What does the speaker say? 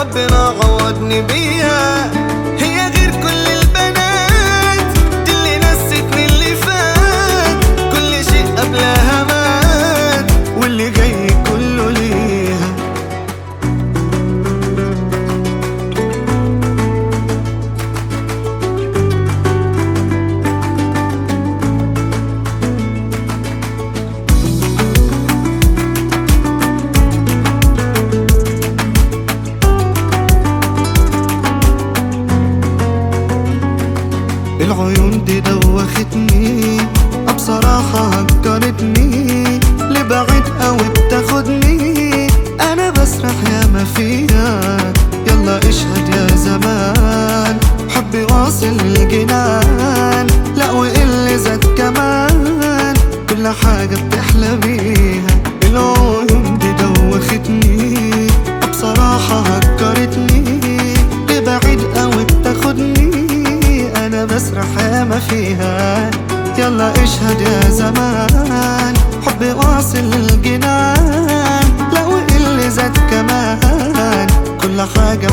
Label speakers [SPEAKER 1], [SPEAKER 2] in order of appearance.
[SPEAKER 1] ربنا عوضني بيها هي غير كل البنات دي اللي نستني اللي فات كل شيء قبلها مات واللي جاي كله ليها العيون دي دوختني بصراحة هكرتني لبعيد قوي بتاخدني أنا بسرح ياما فيها يلا اشهد يا زمان حبي واصل الجنان لا واللي زاد كمان كل حاجة بتحلى بيها العيون دي دوختني بصراحة هكرتني لبعيد قوي بتاخدني انا بسرح ياما فيها يلا اشهد يا زمان حبي واصل الجنان لو اللي زاد كمان كل حاجة